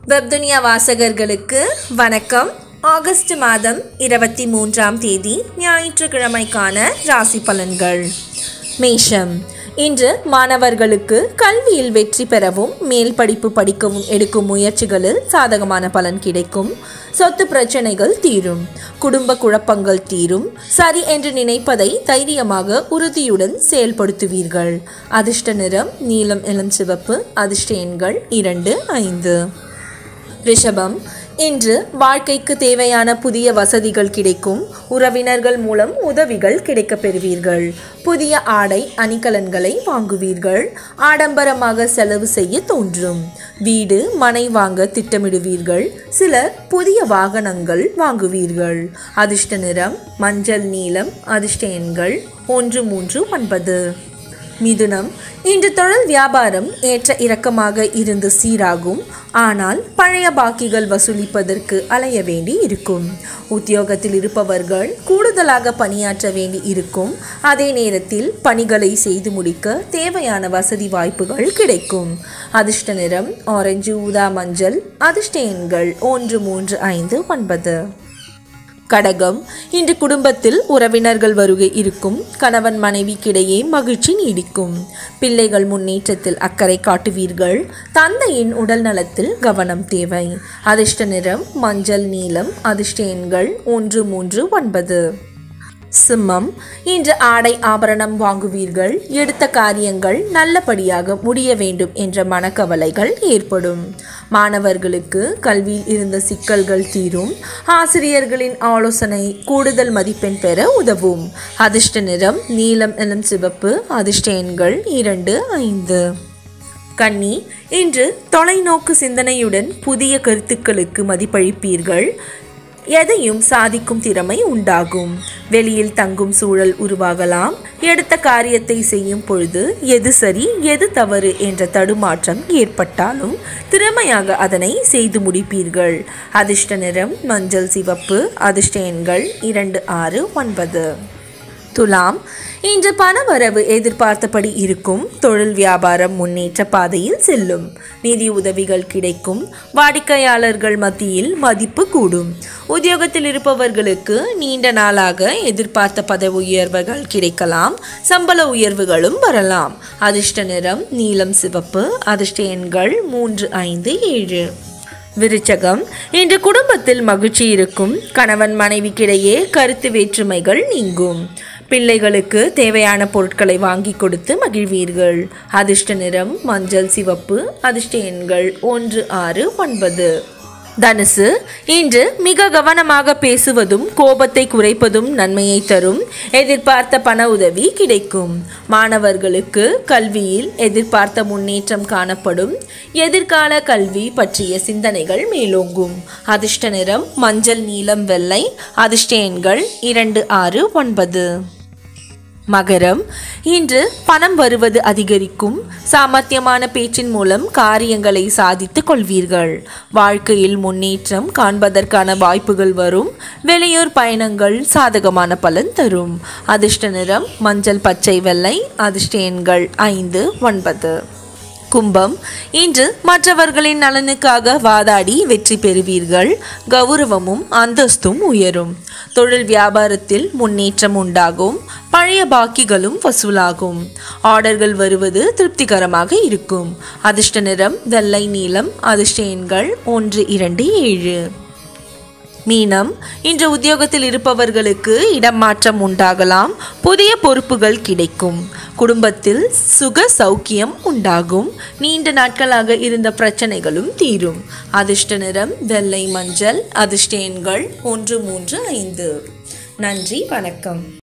வெப்துனியா வாசகர்களுக்கு வணக்கம் ஆகஸ்ட் மாதம் இருபத்தி மூன்றாம் தேதி ஞாயிற்றுக்கிழமைக்கான ராசி பலன்கள் மேஷம் இன்று மாணவர்களுக்கு கல்வியில் வெற்றி பெறவும் மேல் படிப்பு படிக்கவும் எடுக்கும் முயற்சிகளில் சாதகமான பலன் கிடைக்கும் சொத்து பிரச்சனைகள் தீரும் குடும்ப குழப்பங்கள் தீரும் சரி என்று நினைப்பதை தைரியமாக உறுதியுடன் செயல்படுத்துவீர்கள் அதிர்ஷ்ட நிறம் நீலம் இளம் சிவப்பு அதிர்ஷ்ட எண்கள் இரண்டு ஐந்து ரிஷபம் இன்று வாழ்க்கைக்கு தேவையான புதிய வசதிகள் கிடைக்கும் உறவினர்கள் மூலம் உதவிகள் கிடைக்கப் பெறுவீர்கள் புதிய ஆடை அணிகலன்களை வாங்குவீர்கள் ஆடம்பரமாக செலவு செய்ய தோன்றும் வீடு மனை வாங்க திட்டமிடுவீர்கள் சிலர் புதிய வாகனங்கள் வாங்குவீர்கள் அதிர்ஷ்ட நிறம் மஞ்சள் நீலம் அதிர்ஷ்ட எண்கள் ஒன்று மூன்று ஒன்பது மிதுனம் இன்று தொழில் வியாபாரம் ஏற்ற இறக்கமாக இருந்து சீராகும் ஆனால் பழைய பாக்கிகள் வசூலிப்பதற்கு அலைய வேண்டி இருக்கும் உத்தியோகத்தில் இருப்பவர்கள் கூடுதலாக பணியாற்ற வேண்டி இருக்கும் அதே நேரத்தில் பணிகளை செய்து முடிக்க தேவையான வசதி வாய்ப்புகள் கிடைக்கும் அதிர்ஷ்ட நிறம் ஆரஞ்சு ஊதா மஞ்சள் அதிர்ஷ்ட எண்கள் ஒன்று மூன்று ஐந்து ஒன்பது கடகம் இன்று குடும்பத்தில் உறவினர்கள் வருகை இருக்கும் கணவன் மனைவிக்கிடையே மகிழ்ச்சி நீடிக்கும் பிள்ளைகள் முன்னேற்றத்தில் அக்கறை காட்டுவீர்கள் தந்தையின் உடல் நலத்தில் கவனம் தேவை அதிர்ஷ்ட நிறம் மஞ்சள் நீலம் அதிர்ஷ்ட எண்கள் ஒன்று மூன்று ஒன்பது சிம்மம் இன்று ஆடை ஆபரணம் வாங்குவீர்கள் எடுத்த காரியங்கள் நல்லபடியாக முடிய வேண்டும் என்ற மனக்கவலைகள் ஏற்படும் மாணவர்களுக்கு கல்வியில் இருந்த சிக்கல்கள் தீரும் ஆசிரியர்களின் ஆலோசனை கூடுதல் மதிப்பெண் பெற உதவும் அதிர்ஷ்ட நிறம் நீலம் இளம் சிவப்பு அதிர்ஷ்ட எண்கள் இரண்டு ஐந்து கன்னி இன்று தொலைநோக்கு சிந்தனையுடன் புதிய கருத்துக்களுக்கு மதிப்பளிப்பீர்கள் எதையும் சாதிக்கும் திறமை உண்டாகும் வெளியில் தங்கும் சூழல் உருவாகலாம் எடுத்த காரியத்தை செய்யும் பொழுது எது சரி எது தவறு என்ற தடுமாற்றம் ஏற்பட்டாலும் திறமையாக அதனை செய்து முடிப்பீர்கள் அதிர்ஷ்ட நிறம் மஞ்சள் சிவப்பு அதிர்ஷ்ட எண்கள் இரண்டு ஆறு ஒன்பது துலாம் இன்று பணவரவு எதிர்பார்த்தபடி இருக்கும் தொழில் வியாபாரம் முன்னேற்ற பாதையில் செல்லும் நிதி உதவிகள் கிடைக்கும் வாடிக்கையாளர்கள் மத்தியில் மதிப்பு கூடும் உத்தியோகத்தில் இருப்பவர்களுக்கு நீண்ட நாளாக எதிர்பார்த்த பதவி உயர்வுகள் கிடைக்கலாம் சம்பள உயர்வுகளும் வரலாம் அதிர்ஷ்ட நிறம் நீலம் சிவப்பு அதிர்ஷ்ட எண்கள் மூன்று ஐந்து ஏழு விருச்சகம் இன்று குடும்பத்தில் மகிழ்ச்சி இருக்கும் கணவன் மனைவிக்கிடையே கருத்து வேற்றுமைகள் நீங்கும் பிள்ளைகளுக்கு தேவையான பொருட்களை வாங்கி கொடுத்து மகிழ்வீர்கள் அதிர்ஷ்ட நிறம் மஞ்சள் சிவப்பு அதிர்ஷ்ட எண்கள் ஒன்று ஆறு ஒன்பது தனுசு இன்று மிக கவனமாக பேசுவதும் கோபத்தை குறைப்பதும் நன்மையை தரும் எதிர்பார்த்த பண உதவி கிடைக்கும் மாணவர்களுக்கு கல்வியில் எதிர்பார்த்த முன்னேற்றம் காணப்படும் எதிர்கால கல்வி பற்றிய சிந்தனைகள் மேலோங்கும் அதிர்ஷ்ட நிறம் மஞ்சள் நீலம் வெள்ளை அதிர்ஷ்ட எண்கள் இரண்டு ஆறு ஒன்பது மகரம் இன்று பணம் வருவது அதிகரிக்கும் சாமர்த்தியமான பேச்சின் மூலம் காரியங்களை சாதித்துக் கொள்வீர்கள் வாழ்க்கையில் முன்னேற்றம் காண்பதற்கான வாய்ப்புகள் வரும் வெளியூர் பயணங்கள் சாதகமான பலன் தரும் அதிர்ஷ்ட நிறம் மஞ்சள் பச்சை வெள்ளை அதிர்ஷ்ட எண்கள் ஐந்து ஒன்பது கும்பம் இன்று மற்றவர்களின் நலனுக்காக வாதாடி வெற்றி பெறுவீர்கள் கௌரவமும் அந்தஸ்தும் உயரும் தொழில் வியாபாரத்தில் முன்னேற்றம் உண்டாகும் பழைய பாக்கிகளும் வசூலாகும் ஆர்டர்கள் வருவது திருப்திகரமாக இருக்கும் அதிர்ஷ்ட நிறம் வெள்ளை நீலம் அதிர்ஷ்ட எண்கள் ஒன்று இரண்டு ஏழு மீனம் இன்று உத்தியோகத்தில் இருப்பவர்களுக்கு இடமாற்றம் உண்டாகலாம் புதிய பொறுப்புகள் கிடைக்கும் குடும்பத்தில் சுக சௌக்கியம் உண்டாகும் நீண்ட நாட்களாக இருந்த பிரச்சனைகளும் தீரும் அதிர்ஷ்ட நிறம் வெள்ளை மஞ்சள் அதிர்ஷ்ட எண்கள் ஒன்று மூன்று ஐந்து நன்றி வணக்கம்